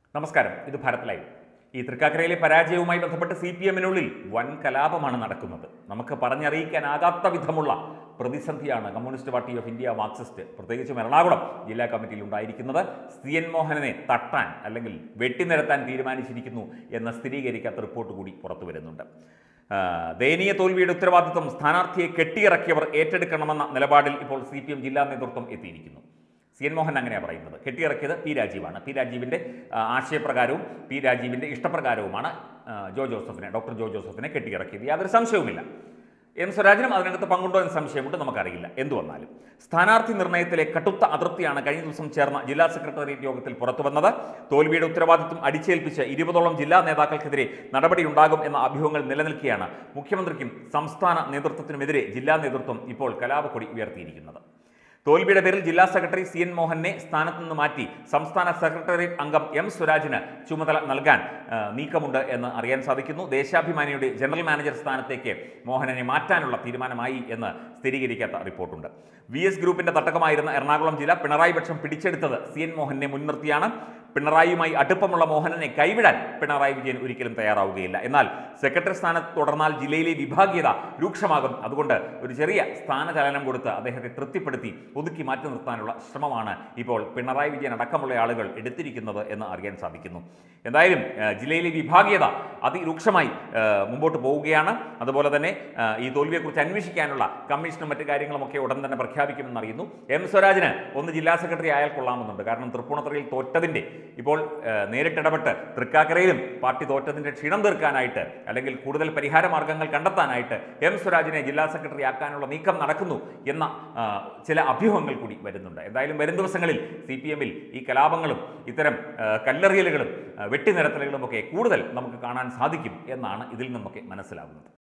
നമസ്കാരം ഇത് ഭാരത് ലൈവ് ഈ തൃക്കാക്കരയിലെ പരാജയവുമായി ബന്ധപ്പെട്ട് സി പി എമ്മിനുള്ളിൽ വൻ കലാപമാണ് നടക്കുന്നത് നമുക്ക് പറഞ്ഞറിയിക്കാനാകാത്ത വിധമുള്ള പ്രതിസന്ധിയാണ് Communist Party of India Marxist പ്രത്യേകിച്ചും എറണാകുളം ജില്ലാ കമ്മിറ്റിയിൽ ഉണ്ടായിരിക്കുന്നത് സി എൻ മോഹനനെ തട്ടാൻ അല്ലെങ്കിൽ വെട്ടിനിരത്താൻ തീരുമാനിച്ചിരിക്കുന്നു എന്ന സ്ഥിരീകരിക്കാത്ത റിപ്പോർട്ട് കൂടി പുറത്തു വരുന്നുണ്ട് ആ, ദയനീയ തോൽവിയുടെ ഉത്തരവാദിത്വം സ്ഥാനാർത്ഥിയെ കെട്ടിയിറക്കിയവർ ഏറ്റെടുക്കണമെന്ന നിലപാടിൽ ഇപ്പോൾ സി പി എം ജില്ലാ നേതൃത്വം എത്തിയിരിക്കുന്നു സി എൻ മോഹൻ അങ്ങനെയാണ് പറയുന്നത് കെട്ടിയിറക്കിയത് പി രാജീവാണ് പി രാജീവിൻ്റെ ആ, ആശയപ്രകാരവും പി രാജീവിൻ്റെ ഇഷ്ടപ്രകാരവുമാണ് ആ, ജോ ജോസഫിനെ ഡോക്ടർ ജോ ജോസഫിനെ കെട്ടിയിറക്കിയത് യാതൊരു സംശയവുമില്ല എം സ്വരാജിനും അതിനകത്ത് പങ്കുണ്ടോ എന്ന സംശയമുണ്ട് നമുക്കറിയില്ല എന്തു വന്നാലും സ്ഥാനാർത്ഥി നിർണയത്തിലെ കടുത്ത അതൃപ്തിയാണ് കഴിഞ്ഞ ദിവസം ചേർന്ന ജില്ലാ സെക്രട്ടേറിയറ്റ് യോഗത്തിൽ പുറത്തു വന്നത് തോൽവിയുടെ ഉത്തരവാദിത്വം അടിച്ചേൽപ്പിച്ച് ഇരുപതോളം ജില്ലാ നേതാക്കൾക്കെതിരെ നടപടിയുണ്ടാകും എന്ന അഭ്യൂഹങ്ങൾ നിലനിൽക്കെയാണ് മുഖ്യമന്ത്രിക്കും സംസ്ഥാന നേതൃത്വത്തിനുമെതിരെ ജില്ലാ നേതൃത്വം ഇപ്പോൾ കലാപക്കൊടി ഉയർത്തിയിരിക്കുന്നത് തോൽവിയുടെ പേരിൽ ജില്ലാ സെക്രട്ടറി സി എൻ മോഹനെ സ്ഥാനത്ത് നിന്ന് മാറ്റി സംസ്ഥാന സെക്രട്ടേറിയറ്റ് അംഗം എം സ്വരാജിന് ചുമതല നൽകാൻ ആ, നീക്കമുണ്ട് എന്ന് അറിയാൻ സാധിക്കുന്നു ദേശാഭിമാനിയുടെ ജനറൽ മാനേജർ സ്ഥാനത്തേക്ക് മോഹനനെ മാറ്റാനുള്ള തീരുമാനമായി എന്ന് സ്ഥിരീകരിക്കാത്ത റിപ്പോർട്ടുണ്ട് വി എസ് ഗ്രൂപ്പിന്റെ തട്ടകമായിരുന്ന എറണാകുളം ജില്ല പിണറായി പക്ഷം പിടിച്ചെടുത്തത് സി എൻ മോഹനെ മുൻനിർത്തിയാണ് പിണറായിയുമായി അടുപ്പമുള്ള മോഹനനെ കൈവിടാൻ പിണറായി വിജയൻ ഒരിക്കലും തയ്യാറാവുകയില്ല എന്നാൽ സെക്രട്ടറി സ്ഥാനത്ത് തുടർന്നാൽ ജില്ലയിലെ വിഭാഗീയത രൂക്ഷമാകും അതുകൊണ്ട് ഒരു ചെറിയ സ്ഥാനചലനം കൊടുത്ത് അദ്ദേഹത്തെ തൃപ്തിപ്പെടുത്തി ഒതുക്കി മാറ്റി നിർത്താനുള്ള ശ്രമമാണ് ഇപ്പോൾ പിണറായി വിജയൻ അടക്കമുള്ള ആളുകൾ എടുത്തിരിക്കുന്നത് എന്ന് അറിയാൻ സാധിക്കുന്നു എന്തായാലും ഏഹ്, ജില്ലയിലെ വിഭാഗീയത അതിരൂക്ഷമായി ഏഹ്, മുമ്പോട്ട് പോവുകയാണ് അതുപോലെ തന്നെ ഏഹ്, ഈ തോൽവിയെക്കുറിച്ച് അന്വേഷിക്കാനുള്ള കമ്മീഷനും മറ്റു കാര്യങ്ങളുമൊക്കെ ഉടൻ തന്നെ പ്രഖ്യാപിക്കുമെന്ന് അറിയുന്നു എം സ്വരാജിന് ഒന്ന് ജില്ലാ സെക്രട്ടറി ആയാൽ കൊള്ളാമെന്നുണ്ട് കാരണം തൃപ്പൂണിത്തുറയിൽ തോറ്റതിൻ്റെ ഇപ്പോൾ ഏഹ്, നേരിട്ടിടപെട്ട് തൃക്കാക്കരയിലും പാർട്ടി തോറ്റതിൻ്റെ ക്ഷീണം തീർക്കാനായിട്ട് അല്ലെങ്കിൽ കൂടുതൽ പരിഹാര മാർഗങ്ങൾ കണ്ടെത്താനായിട്ട് എം സ്വരാജിനെ ജില്ലാ സെക്രട്ടറി ആക്കാനുള്ള നീക്കം നടക്കുന്നു എന്ന ആ, ചില അഭ്യൂഹങ്ങൾ കൂടി വരുന്നുണ്ട് എന്തായാലും വരും ദിവസങ്ങളിൽ സി പി എമ്മിൽ ഈ കലാപങ്ങളും ഇത്തരം ആ, കല്ലെറിയലുകളും ആ, വെട്ടിനിരത്തലുകളും ഒക്കെ കൂടുതൽ നമുക്ക് കാണാൻ സാധിക്കും എന്നാണ് ഇതിൽ നിന്നൊക്കെ മനസ്സിലാകുന്നത്